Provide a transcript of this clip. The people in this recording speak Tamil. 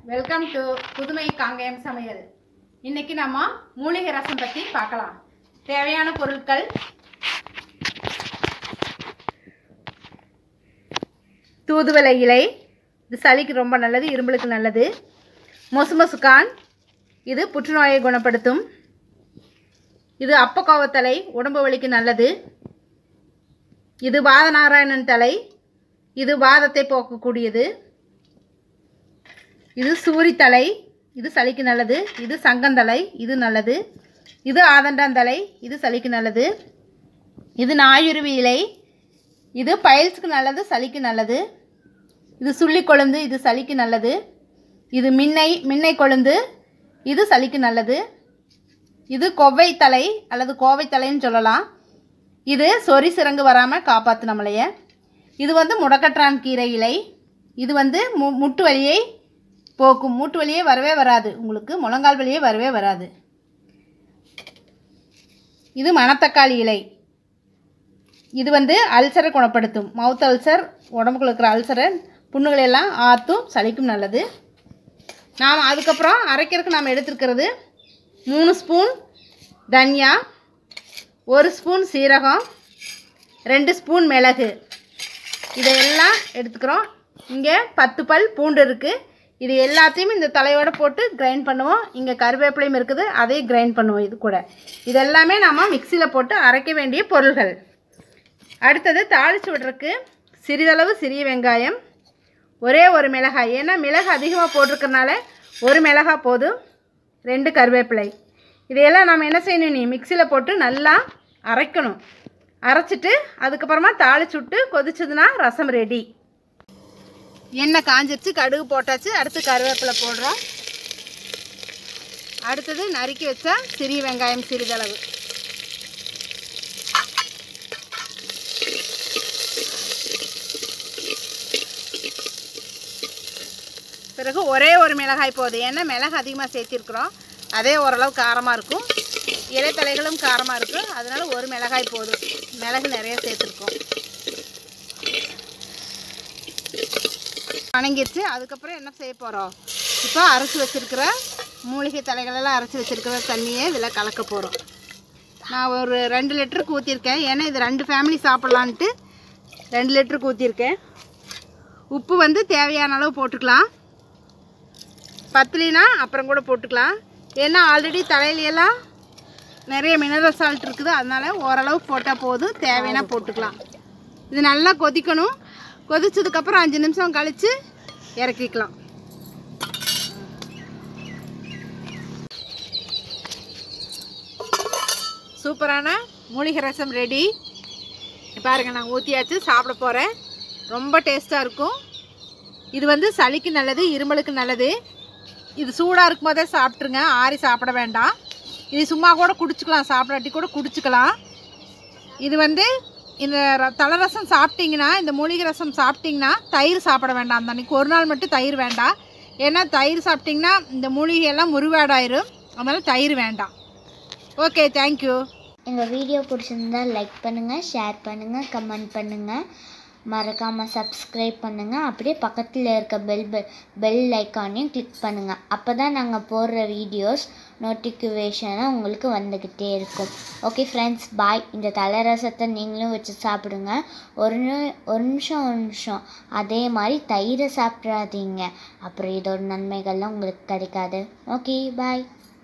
வெல்கம் டு புதுமை காங்கேயம் சமையல் இன்னைக்கு நம்ம மூலிகை ரசம் பற்றி பார்க்கலாம் தேவையான பொருட்கள் தூதுவளை இலை இது சளிக்கு ரொம்ப நல்லது இரும்பலுக்கு நல்லது மொசுமொசுக்கான் இது புற்றுநோயை குணப்படுத்தும் இது அப்பக்கோவத்தலை உடம்பு வலிக்கு நல்லது இது வாதநாராயணன் தலை இது வாதத்தை போக்கக்கூடியது இது சூரித்தலை இது சளிக்கு நல்லது இது சங்கந்தலை இது நல்லது இது ஆதண்டாந்தலை இது சளிக்கு நல்லது இது நாயுருவி இலை இது பயில்ஸுக்கு நல்லது சளிக்கு நல்லது இது சுள்ளி கொழுந்து இது சளிக்கு நல்லது இது மின்னை மின்னை கொழுந்து இது சளிக்கு நல்லது இது கொவ்வை தலை அல்லது கோவை தலைன்னு சொல்லலாம் இது சொறி சிறங்கு வராமல் காப்பாற்று நம்மளைய இது வந்து முடக்கற்றான் கீரை இலை இது வந்து மு முட்டு வலியை போக்கும் மூட்டு வலியே வரவே வராது உங்களுக்கு முழங்கால் வலியே வரவே வராது இது மணத்தக்காளி இலை இது வந்து அல்சரை குணப்படுத்தும் மவுத் அல்சர் உடம்புக்குள்ள இருக்கிற அல்சரை புண்ணுகளை எல்லாம் ஆற்றும் சளிக்கும் நல்லது நாம் அதுக்கப்புறம் அரைக்கிறதுக்கு நாம் எடுத்துருக்கிறது மூணு ஸ்பூன் தனியா ஒரு ஸ்பூன் சீரகம் ரெண்டு ஸ்பூன் மிளகு இதையெல்லாம் எடுத்துக்கிறோம் இங்கே பத்து பல் பூண்டு இருக்குது இது எல்லாத்தையும் இந்த தலையோட போட்டு கிரைண்ட் பண்ணுவோம் இங்கே கருவேப்பிலையும் இருக்குது அதையும் கிரைண்ட் பண்ணுவோம் இது கூட இதெல்லாமே நம்ம மிக்சியில் போட்டு அரைக்க வேண்டிய பொருள்கள் அடுத்தது தாளித்து விடுறதுக்கு சிறிதளவு சிறிய வெங்காயம் ஒரே ஒரு மிளகாய் ஏன்னா மிளகு அதிகமாக போட்டிருக்கறனால ஒரு மிளகாய் போதும் ரெண்டு கருவேப்பிலை இதையெல்லாம் நம்ம என்ன செய்யணும் நீ மிக்சியில் போட்டு நல்லா அரைக்கணும் அரைச்சிட்டு அதுக்கப்புறமா தாளிச்சு விட்டு கொதிச்சதுன்னா ரசம் ரெடி எண்ணெய் காஞ்சிருச்சு கடுகு போட்டாச்சு அடுத்து கருவேப்பிலை போடுறோம் அடுத்தது நறுக்கி வச்சா சிறிய வெங்காயம் சிறிதளவு பிறகு ஒரே ஒரு மிளகாய் போதும் ஏன்னா மிளகு அதிகமாக சேர்த்திருக்கிறோம் அதே ஓரளவு காரமாக இருக்கும் இலைத்தலைகளும் காரமாக இருக்கும் அதனால ஒரு மிளகாய் போதும் மிளகு நிறைய சேர்த்துருக்கோம் வணங்கிருச்சு அதுக்கப்புறம் என்ன செய்ய போகிறோம் இப்போ அரைச்சி வச்சுருக்கிற மூலிகை தலைகளெல்லாம் அரைச்சி வச்சுருக்கிற தண்ணியை இதில் கலக்க போகிறோம் நான் ஒரு ரெண்டு லிட்டருக்கு ஊற்றிருக்கேன் ஏன்னா இது ரெண்டு ஃபேமிலி சாப்பிட்லான்ட்டு ரெண்டு லிட்டருக்கு ஊற்றிருக்கேன் உப்பு வந்து தேவையான அளவு போட்டுக்கலாம் பத்தலினா அப்புறம் கூட போட்டுக்கலாம் ஏன்னா ஆல்ரெடி தலையிலையெல்லாம் நிறைய மினரல் சால்ட் இருக்குது அதனால ஓரளவு போட்டால் போதும் தேவைன்னா போட்டுக்கலாம் இது நல்லா கொதிக்கணும் கொதிச்சதுக்கப்புறம் அஞ்சு நிமிஷம் கழித்து இறக்கிக்கலாம் சூப்பரான மூலிகை ரசம் ரெடி பாருங்கள் நான் ஊற்றியாச்சு சாப்பிட போகிறேன் ரொம்ப டேஸ்ட்டாக இருக்கும் இது வந்து சளிக்கு நல்லது இருமலுக்கு நல்லது இது சூடாக இருக்கும் போதே சாப்பிட்ருங்க ஆறி சாப்பிட வேண்டாம் இது சும்மா கூட குடிச்சுக்கலாம் சாப்பிடாட்டி கூட குடிச்சுக்கலாம் இது வந்து இந்த ர- தலை ரசம் சாப்பிட்டீங்கன்னா இந்த மூலிகை ரசம் சாப்பிட்டீங்கன்னா தயிர் சாப்பிட வேண்டாம் அந்த அன்றைக்கி ஒரு நாள் மட்டும் தயிர் வேண்டாம் ஏன்னா தயிர் சாப்பிட்டிங்கன்னா இந்த மூலிகையெல்லாம் முருவேடாயிரும் அதனால் தயிர் வேண்டாம் ஓகே தேங்க்யூ எங்கள் வீடியோ பிடிச்சிருந்தா லைக் பண்ணுங்கள் ஷேர் பண்ணுங்கள் கமெண்ட் பண்ணுங்கள் மறக்காமல் சப்ஸ்கிரைப் பண்ணுங்கள் அப்படியே பக்கத்தில் இருக்க பெல் பெல் பெல் ஐக்கானையும் கிளிக் பண்ணுங்கள் அப்போ தான் நாங்கள் போடுற வீடியோஸ் நோட்டிஃபிகேஷனாக உங்களுக்கு வந்துக்கிட்டே இருக்கும் ஓகே ஃப்ரெண்ட்ஸ் பாய் இந்த தலை ரசத்தை நீங்களும் வச்சு சாப்பிடுங்க ஒரு நி- ஒரு நிமிஷம் ஒரு நிமிஷம் அதே மாதிரி தயிரை சாப்பிட்றாதீங்க அப்புறம் இதோட நன்மைகள்லாம் உங்களுக்கு கிடைக்காது ஓகே பாய்